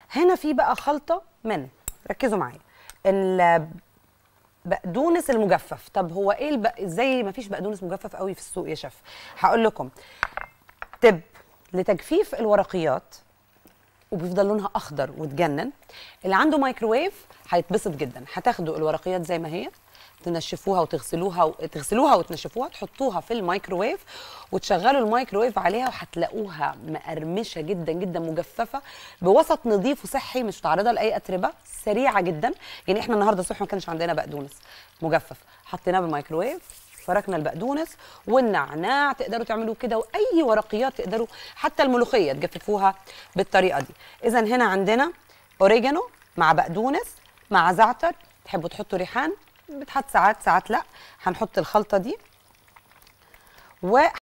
هنا في بقى خلطه من ركزوا معايا البقدونس المجفف طب هو ايه الب... ازاي ما فيش بقدونس مجفف قوي في السوق يا شيف هقول لكم تب لتجفيف الورقيات وبيفضل لونها اخضر وتجنن اللي عنده مايكروويف هيتبسط جدا هتاخدوا الورقيات زي ما هي تنشفوها وتغسلوها وتغسلوها وتنشفوها تحطوها في الميكروويف وتشغلوا الميكروويف عليها وهتلاقوها مقرمشه جدا جدا مجففه بوسط نظيف وصحي مش متعرضه لاي اتربه سريعه جدا يعني احنا النهارده الصبح ما كانش عندنا بقدونس مجفف حطيناه بالميكروويف فركنا البقدونس والنعناع تقدروا تعملوا كده واي ورقيات تقدروا حتى الملوخيه تجففوها بالطريقه دي اذا هنا عندنا اوريجانو مع بقدونس مع زعتر تحبوا تحطوا ريحان بتحط ساعات ساعات لا هنحط الخلطه دي و